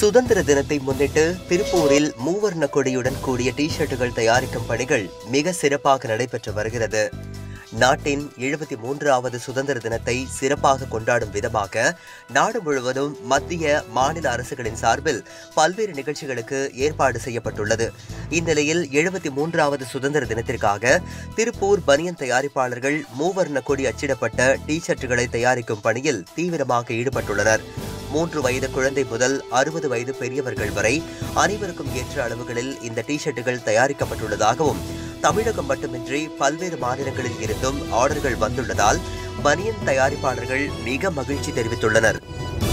சுதந்திர தினத்தை முன்னிட்டு திருப்பூரில் மூவர்ண கொடியுடன் கூடிய டி ஷர்ட்டுகள் தயாரிக்கும் பணிகள் மிக சிறப்பாக நடைபெற்று வருகிறது நாட்டின் எழுபத்தி மூன்றாவது சுதந்திர தினத்தை சிறப்பாக கொண்டாடும் விதமாக நாடு முழுவதும் மத்திய மாநில அரசுகளின் சார்பில் பல்வேறு நிகழ்ச்சிகளுக்கு ஏற்பாடு செய்யப்பட்டுள்ளது இந்நிலையில் எழுபத்தி மூன்றாவது சுதந்திர தினத்திற்காக திருப்பூர் பனியன் தயாரிப்பாளர்கள் மூவர்ண கொடி அச்சிடப்பட்ட டி ஷர்ட்டுகளை தயாரிக்கும் பணியில் தீவிரமாக ஈடுபட்டுள்ளனர் மூன்று வயது குழந்தை முதல் அறுபது வயது பெரியவர்கள் வரை அனைவருக்கும் ஏற்ற அளவுகளில் இந்த டி ஷர்ட்டுகள் தயாரிக்கப்பட்டுள்ளதாகவும் தமிழகம் மட்டுமின்றி பல்வேறு மாநிலங்களில் இருந்தும் ஆர்டர்கள் வந்துள்ளதால் பனியன் தயாரிப்பாளர்கள் மிக மகிழ்ச்சி தெரிவித்துள்ளனர்